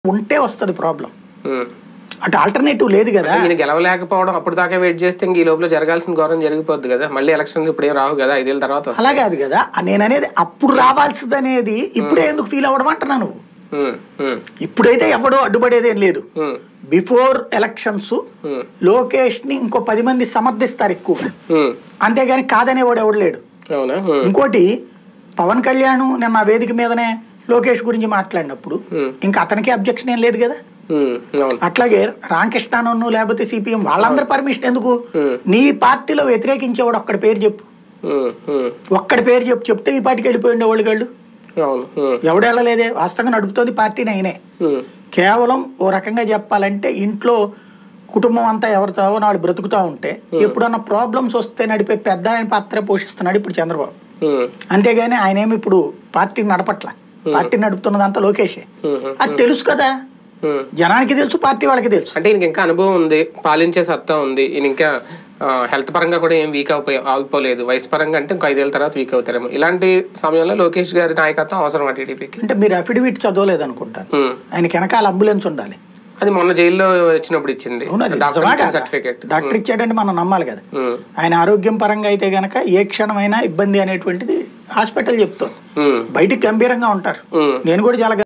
ఉంటే వస్తుంది ప్రాబ్లం ఉమ్. అటు ఆల్టర్నేటివ్ లేదు కదా ఈయన గెలవలేకపోవడం అప్పుడు దాకా వెయిట్ చేస్తే ఇంక ఈ లోపల జరగాల్సిన గౌరవం జరిగిపోద్ది కదా మళ్ళీ ఎలక్షన్ ఇప్పుడు ఏం రావు కదా ఐదేళ్ళ తర్వాత వస్తాయి. అలా కాదు కదా నేను అనేది అప్పుడు రావాల్సింది అనేది ఇప్పుడే ఎందుకు ఫీల్ అవ్వడం అంటున్నా నువ్వు ఉమ్, ఉమ్, ఇప్పుడైతే ఎవడో అడ్డుపడేదేం లేదు um, before elections um, Lokesh ని ఇంకో పది మంది సమర్థిస్తారు ఎక్కువగా ఉమ్. అంతేగాని కాదనేవాడు ఎవడు లేడు అవునా ఉమ్, ఇంకోటి పవన్ కళ్యాణ్ నిన్న ఆ వేదిక మీదనే లోకేష్ గురించి మాట్లాడినప్పుడు ఉమ్, ఇంకా అతనికి అబ్జెక్షన్ ఏం లేదు కదా ఉమ్, అవును అట్లాగే రామకృష్ణను లేకపోతే సిపిఎం వాళ్ళందరి పర్మిషన్ ఎందుకు ఉమ్, నీ పార్టీలో వ్యతిరేకించేవాడు ఒక్కడి పేరు చెప్పు ఉమ్, ఉమ్, ఒక్కడి పేరు చెప్పు చెప్తే ఈ పార్టీకి వెళ్ళిపోయి ఉండేవాళ్ళు వాళ్ళు అవును ఉమ్, ఎవడు వెళ్ళలేదే వాస్తవంగా నడుపుతోంది పార్టీని అయినే ఉమ్, కేవలం ఓ రకంగా చెప్పాలంటే ఇంట్లో కుటుంబం అంతా ఎవరితో వాళ్ళు బ్రతుకుతూ ఉంటే ఎప్పుడన్నా ప్రాబ్లమ్స్ వస్తే నడిపే పెద్ద ఆయన పాత్ర పోషిస్తున్నాడు ఇప్పుడు చంద్రబాబు ఉమ్, అంతేగాని ఆయన ఏమి ఇప్పుడు పార్టీని నడపట్ల పార్టీ నడుపుతున్నదంతా లోకేషే ఉమ్, అది తెలుసు కదా ఉమ్. జనానికి తెలుసు పార్టీ వాళ్ళకి తెలుసు అంటే ఈయనకి ఇంకా అనుభవం ఉంది పాలించే సత్తా ఉంది ఈయన ఇంకా హెల్త్ పరంగా కూడా ఏం వీక్ అయిపోయి ఆగిపోలేదు వయసు పరంగా అంటే ఇంకో ఐదేళ్ళ తర్వాత వీక్ అవుతారేమో ఇలాంటి సమయంలో లోకేష్ గారి నాయకత్వం అవసరం టీడీపీకి అంటే మీరు అఫిడవిట్ చదవలేదు అనుకుంటాను ఆయనకి వెనకాల అంబులెన్స్ ఉండాలి అది మొన్న జైల్లో వచ్చినప్పుడు ఇచ్చింది అవును అది డాక్టర్ నిజమా ఇచ్చిన కాదా? సర్టిఫికేట్ డాక్టర్ ఇచ్చాడంటే మనం నమ్మాలి కదా ఆయన ఆరోగ్యం పరంగా అయితే గనక ఏ క్షణమైనా ఇబ్బంది అనేటువంటిది హాస్పిటల్ చెప్తుంది బయటికి గంభీరంగా ఉంటారు నేను కూడా చాలా